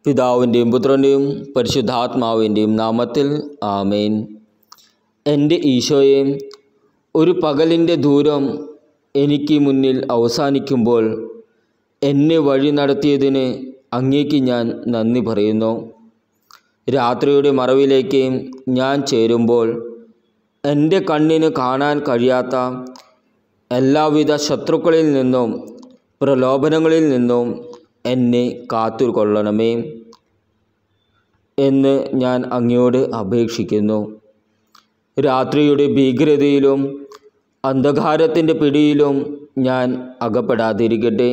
പിതാവിൻ്റെയും പുത്രൻ്റെയും പരിശുദ്ധാത്മാവിൻ്റെയും നാമത്തിൽ ആമേൻ എൻ്റെ ഈശോയെ ഒരു പകലിൻ്റെ ദൂരം എനിക്ക് മുന്നിൽ അവസാനിക്കുമ്പോൾ എന്നെ വഴി നടത്തിയതിന് അങ്ങേക്ക് ഞാൻ നന്ദി പറയുന്നു രാത്രിയുടെ മറവിലേക്ക് ഞാൻ ചേരുമ്പോൾ എൻ്റെ കണ്ണിന് കാണാൻ കഴിയാത്ത എല്ലാവിധ ശത്രുക്കളിൽ നിന്നും പ്രലോഭനങ്ങളിൽ നിന്നും എന്നെ കാത്തുകൊള്ളണമേ എന്ന് ഞാൻ അങ്ങയോട് അപേക്ഷിക്കുന്നു രാത്രിയുടെ ഭീകരതയിലും അന്ധകാരത്തിൻ്റെ പിടിയിലും ഞാൻ അകപ്പെടാതിരിക്കട്ടെ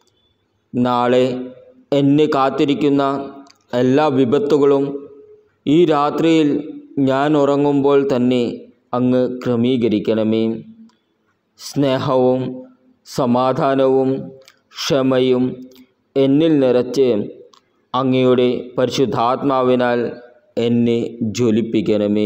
നാളെ എന്നെ കാത്തിരിക്കുന്ന എല്ലാ വിപത്തുകളും ഈ രാത്രിയിൽ ഞാൻ ഉറങ്ങുമ്പോൾ തന്നെ അങ്ങ് ക്രമീകരിക്കണമേ സ്നേഹവും സമാധാനവും ക്ഷമയും എന്നിൽ നിറച്ച് അങ്ങയുടെ പരിശുദ്ധാത്മാവിനാൽ എന്നെ ജ്വലിപ്പിക്കണമേ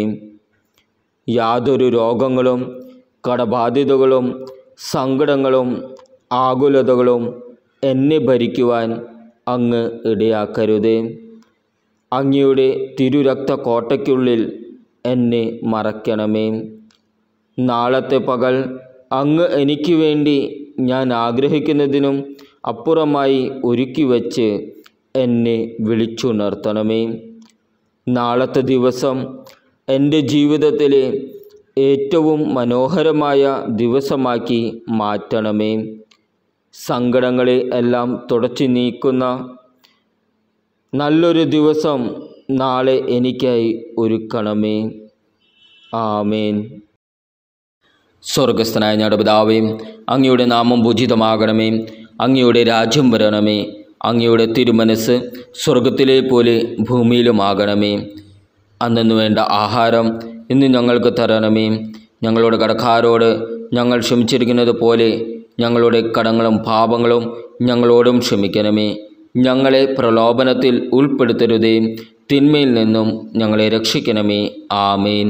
യാതൊരു രോഗങ്ങളും കടബാധ്യതകളും സങ്കടങ്ങളും ആകുലതകളും എന്നെ ഭരിക്കുവാൻ അങ്ങ് ഇടയാക്കരുതേ അങ്ങയുടെ തിരുരക്ത കോട്ടയ്ക്കുള്ളിൽ എന്നെ മറയ്ക്കണമേ നാളത്തെ പകൽ അങ്ങ് എനിക്ക് വേണ്ടി ഞാൻ ആഗ്രഹിക്കുന്നതിനും അപ്പുറമായി ഒരുക്കി വച്ച് എന്നെ വിളിച്ചുണർത്തണമേ നാളത്തെ ദിവസം എൻ്റെ ജീവിതത്തിലെ ഏറ്റവും മനോഹരമായ ദിവസമാക്കി മാറ്റണമേ സങ്കടങ്ങളെ എല്ലാം തുടച്ചു നീക്കുന്ന നല്ലൊരു ദിവസം നാളെ എനിക്കായി ഒരുക്കണമേ ആമേൻ സ്വർഗസ്ഥനായ ഞങ്ങളുടെ പിതാവേ അങ്ങയുടെ നാമം പൂജിതമാകണമേ അങ്ങയുടെ രാജ്യം വരണമേ അങ്ങയുടെ തിരുമനസ് സ്വർഗത്തിലെ പോലെ ഭൂമിയിലുമാകണമേ അന്നു വേണ്ട ആഹാരം ഇന്ന് ഞങ്ങൾക്ക് തരണമേ ഞങ്ങളുടെ കടക്കാരോട് ഞങ്ങൾ ക്ഷമിച്ചിരിക്കുന്നത് പോലെ ഞങ്ങളുടെ കടങ്ങളും പാപങ്ങളും ഞങ്ങളോടും ക്ഷമിക്കണമേ ഞങ്ങളെ പ്രലോഭനത്തിൽ ഉൾപ്പെടുത്തരുതേ തിന്മയിൽ നിന്നും ഞങ്ങളെ രക്ഷിക്കണമേ ആമേൻ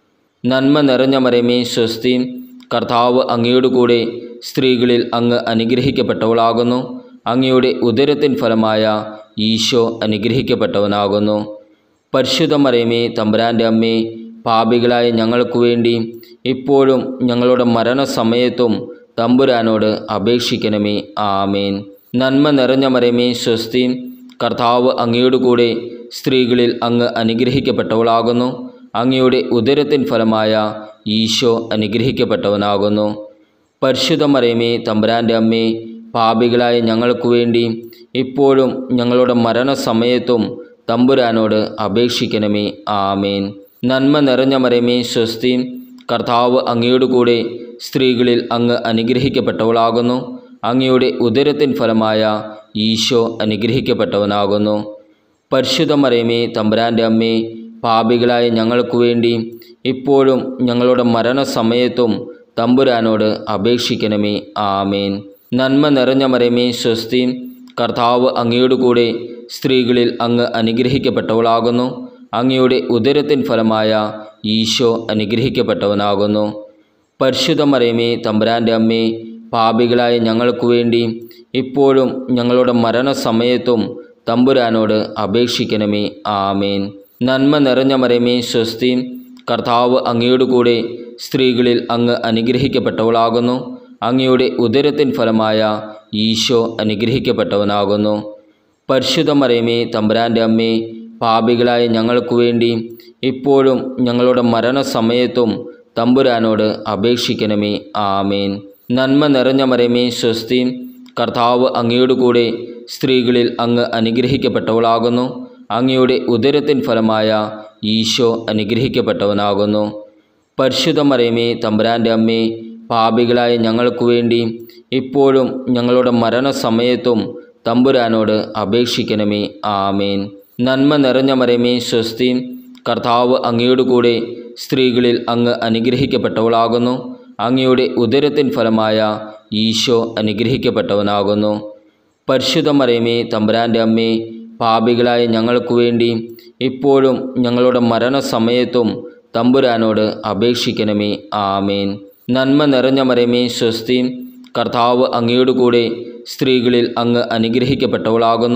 നന്മ നിറഞ്ഞ മരമേ സ്വസ്തി കർത്താവ് അങ്ങയോട് കൂടെ സ്ത്രീകളിൽ അങ്ങ് അനുഗ്രഹിക്കപ്പെട്ടവളാകുന്നു അങ്ങയുടെ ഉദരത്തിൻ ഫലമായ ഈശോ അനുഗ്രഹിക്കപ്പെട്ടവനാകുന്നു പരിശുദ്ധ മരമേ തമ്പുരാൻ്റെ അമ്മേ പാപികളായ ഞങ്ങൾക്ക് വേണ്ടി ഇപ്പോഴും ഞങ്ങളുടെ മരണസമയത്തും തമ്പുരാനോട് അപേക്ഷിക്കണമേ ആമേൻ നന്മ നിറഞ്ഞ മരമേ സ്വസ്തി കർത്താവ് അങ്ങയോട് കൂടെ സ്ത്രീകളിൽ അങ്ങ് അനുഗ്രഹിക്കപ്പെട്ടവളാകുന്നു അങ്ങയുടെ ഉദരത്തിൻ ഫലമായ ഈശോ അനുഗ്രഹിക്കപ്പെട്ടവനാകുന്നു പരിശുദ്ധ മരമേ തമ്പുരാൻ്റെ അമ്മേ പാപികളായ ഞങ്ങൾക്ക് വേണ്ടി ഇപ്പോഴും ഞങ്ങളുടെ മരണസമയത്തും തമ്പുരാനോട് അപേക്ഷിക്കണമേ ആമേൻ നന്മ നിറഞ്ഞ മരമേ സ്വസ്തി കർത്താവ് അങ്ങയോട് കൂടെ സ്ത്രീകളിൽ അങ്ങ് അനുഗ്രഹിക്കപ്പെട്ടവളാകുന്നു അങ്ങയുടെ ഉദരത്തിൻ ഫലമായ ഈശോ അനുഗ്രഹിക്കപ്പെട്ടവനാകുന്നു പരിശുദ്ധ മരമേ തമ്പുരാൻ്റെ അമ്മേ പാപികളായ ഞങ്ങൾക്ക് വേണ്ടി ഇപ്പോഴും ഞങ്ങളുടെ മരണസമയത്തും തമ്പുരാനോട് അപേക്ഷിക്കണമേ ആമേൻ നന്മ നിറഞ്ഞ മരമേ സ്വസ്തി കർത്താവ് അങ്ങയോട് കൂടെ സ്ത്രീകളിൽ അങ്ങ് അനുഗ്രഹിക്കപ്പെട്ടവളാകുന്നു അങ്ങയുടെ ഉദരത്തിൻ ഫലമായ ഈശോ അനുഗ്രഹിക്കപ്പെട്ടവനാകുന്നു പരിശുദ്ധ മരമേ തമ്പുരാൻ്റെ അമ്മേ പാപികളായ ഞങ്ങൾക്ക് വേണ്ടി ഇപ്പോഴും ഞങ്ങളുടെ മരണസമയത്തും തമ്പുരാനോട് അപേക്ഷിക്കണമേ ആമേൻ നന്മ നിറഞ്ഞ മരമേ സ്വസ്തി കർത്താവ് അങ്ങയോട് കൂടെ സ്ത്രീകളിൽ അങ്ങ് അനുഗ്രഹിക്കപ്പെട്ടവളാകുന്നു അങ്ങയുടെ ഉദരത്തിൻ ഫലമായ ഈശോ അനുഗ്രഹിക്കപ്പെട്ടവനാകുന്നു പരിശുദ്ധ മരമേ തമ്പുരാൻ്റെ അമ്മേ പാപികളായ ഞങ്ങൾക്ക് വേണ്ടി ഇപ്പോഴും ഞങ്ങളുടെ മരണസമയത്തും തമ്പുരാനോട് അപേക്ഷിക്കണമേ ആമേൻ നന്മ നിറഞ്ഞ മരമേ സ്വസ്തി കർത്താവ് അങ്ങയോട് കൂടെ സ്ത്രീകളിൽ അങ്ങ് അനുഗ്രഹിക്കപ്പെട്ടവളാകുന്നു അങ്ങയുടെ ഉദരത്തിൻ ഫലമായ ഈശോ അനുഗ്രഹിക്കപ്പെട്ടവനാകുന്നു പരിശുദ്ധ മരമേ തമ്പുരാൻ്റെ അമ്മേ പാപികളായ ഞങ്ങൾക്ക് വേണ്ടി ഇപ്പോഴും ഞങ്ങളുടെ മരണസമയത്തും തമ്പുരാനോട് അപേക്ഷിക്കണമേ ആമേൻ നന്മ നിറഞ്ഞ മരമേ സ്വസ്തി കർത്താവ് അങ്ങയോട് കൂടെ സ്ത്രീകളിൽ അങ്ങ് അനുഗ്രഹിക്കപ്പെട്ടവളാകുന്നു അങ്ങയുടെ ഉദരത്തിൻ ഫലമായ ഈശോ അനുഗ്രഹിക്കപ്പെട്ടവനാകുന്നു പരിശുദ്ധ മരമേ തമ്പുരാൻ്റെ അമ്മേ പാപികളായ ഞങ്ങൾക്ക് വേണ്ടി ഇപ്പോഴും ഞങ്ങളുടെ മരണസമയത്തും തമ്പുരാനോട് അപേക്ഷിക്കണമേ ആമേൻ നന്മ നിറഞ്ഞ മരമേ സ്വസ്തി കർത്താവ് അങ്ങയോട് കൂടെ സ്ത്രീകളിൽ അങ്ങ് അനുഗ്രഹിക്കപ്പെട്ടവളാകുന്നു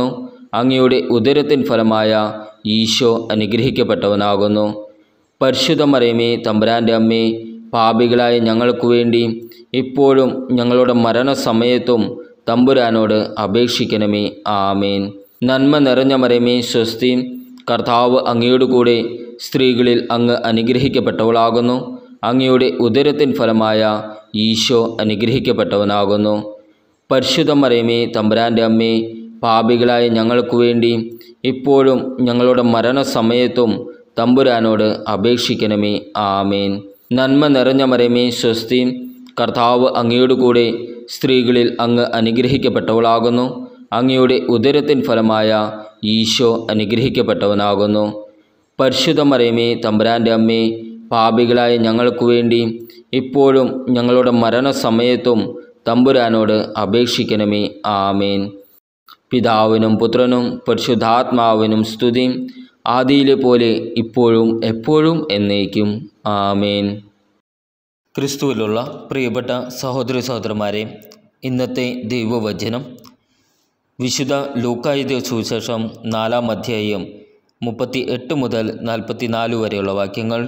അങ്ങയുടെ ഉദരത്തിൻ ഫലമായ ഈശോ അനുഗ്രഹിക്കപ്പെട്ടവനാകുന്നു പരിശുദ്ധ മറിയമേ തമ്പുരാൻ്റെ അമ്മേ പാപികളായ ഞങ്ങൾക്ക് വേണ്ടി ഇപ്പോഴും ഞങ്ങളുടെ മരണസമയത്തും തമ്പുരാനോട് അപേക്ഷിക്കണമേ ആമേൻ നന്മ നിറഞ്ഞ മറിയമേ സ്വസ്തി കർത്താവ് അങ്ങയോട് കൂടെ സ്ത്രീകളിൽ അങ്ങ് അനുഗ്രഹിക്കപ്പെട്ടവളാകുന്നു അങ്ങയുടെ ഉദരത്തിൻ ഫലമായ ഈശോ അനുഗ്രഹിക്കപ്പെട്ടവനാകുന്നു പരിശുദ്ധ മറിയമേ തമ്പുരാൻ്റെ അമ്മേ പാപികളായ ഞങ്ങൾക്ക് വേണ്ടി ഇപ്പോഴും ഞങ്ങളുടെ മരണസമയത്തും തമ്പുരാനോട് അപേക്ഷിക്കണമേ ആമേൻ നന്മ നിറഞ്ഞ മറിയമേ സ്വസ്തി കർത്താവ് അങ്ങയോട് കൂടെ സ്ത്രീകളിൽ അങ്ങ് അനുഗ്രഹിക്കപ്പെട്ടവളാകുന്നു അങ്ങയുടെ ഉദരത്തിൻ ഫലമായ ഈശോ അനുഗ്രഹിക്കപ്പെട്ടവനാകുന്നു പരിശുദ്ധ മറിയമേ തമ്പുരാൻ്റെ അമ്മേ പാപികളായ ഞങ്ങൾക്ക് വേണ്ടി ഇപ്പോഴും ഞങ്ങളുടെ മരണസമയത്തും തമ്പുരാനോട് അപേക്ഷിക്കണമേ ആമേൻ പിതാവിനും പുത്രനും പരിശുദ്ധാത്മാവിനും സ്തുതി ആദിയിലെ പോലെ ഇപ്പോഴും എപ്പോഴും എന്നേക്കും ആമേൻ ക്രിസ്തുവിലുള്ള പ്രിയപ്പെട്ട സഹോദരി സഹോദരന്മാരെ ഇന്നത്തെ ദൈവവചനം വിശുദ്ധ ലൂക്കായുധ സുവിശേഷം നാലാം അധ്യായം മുപ്പത്തി എട്ട് മുതൽ നാൽപ്പത്തി നാല് വരെയുള്ള വാക്യങ്ങൾ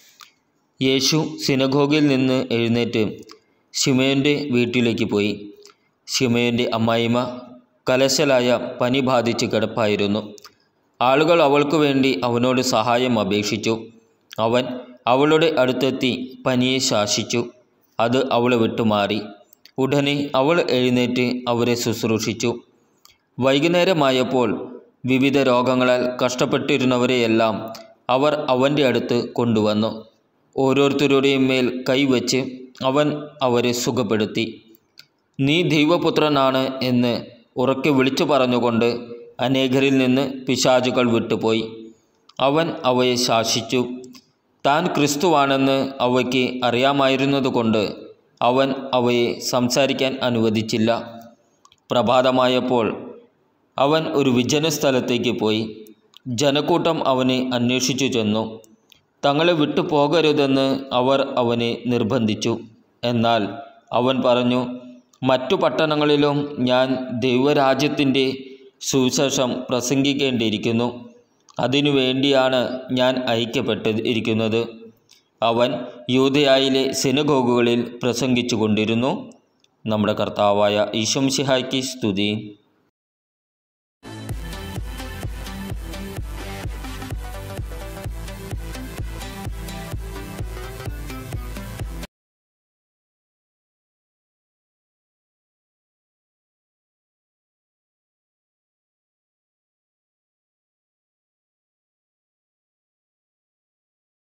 യേശു സിനഗോഗിൽ നിന്ന് എഴുന്നേറ്റ് ശിമയോൻ്റെ വീട്ടിലേക്ക് പോയി ശിമയോൻ്റെ അമ്മായിമ കലശലായ പനി ബാധിച്ച് കിടപ്പായിരുന്നു ആളുകൾ അവൾക്ക് വേണ്ടി അവനോട് സഹായം അപേക്ഷിച്ചു അവൻ അവളുടെ അടുത്തെത്തി പനിയെ ശാസിച്ചു അത് അവളെ വിട്ടുമാറി ഉടനെ അവൾ എഴുന്നേറ്റ് അവരെ ശുശ്രൂഷിച്ചു വൈകുന്നേരമായപ്പോൾ വിവിധ രോഗങ്ങളാൽ കഷ്ടപ്പെട്ടിരുന്നവരെയെല്ലാം അവർ അവൻ്റെ അടുത്ത് കൊണ്ടുവന്നു ഓരോരുത്തരുടെയും മേൽ കൈവച്ച് അവൻ അവരെ സുഖപ്പെടുത്തി നീ ദൈവപുത്രനാണ് എന്ന് ഉറക്കെ വിളിച്ചു പറഞ്ഞുകൊണ്ട് അനേകരിൽ നിന്ന് പിശാചുകൾ വിട്ടുപോയി അവൻ അവയെ ശാസിച്ചു താൻ ക്രിസ്തുവാണെന്ന് അവയ്ക്ക് അറിയാമായിരുന്നതുകൊണ്ട് അവൻ അവയെ സംസാരിക്കാൻ അനുവദിച്ചില്ല പ്രഭാതമായപ്പോൾ അവൻ ഒരു വിജന സ്ഥലത്തേക്ക് പോയി ജനക്കൂട്ടം അവനെ അന്വേഷിച്ചു ചെന്നു തങ്ങളെ വിട്ടു പോകരുതെന്ന് അവർ അവനെ നിർബന്ധിച്ചു എന്നാൽ അവൻ പറഞ്ഞു മറ്റു പട്ടണങ്ങളിലും ഞാൻ ദൈവരാജ്യത്തിൻ്റെ സുവിശേഷം പ്രസംഗിക്കേണ്ടിയിരിക്കുന്നു അതിനു വേണ്ടിയാണ് ഞാൻ അയക്കപ്പെട്ടിരിക്കുന്നത് അവൻ യൂതയായിലെ സിനഗോഗുകളിൽ പ്രസംഗിച്ചു കൊണ്ടിരുന്നു നമ്മുടെ കർത്താവായ ഈശംഷിഹായ്ക്ക് സ്തുതി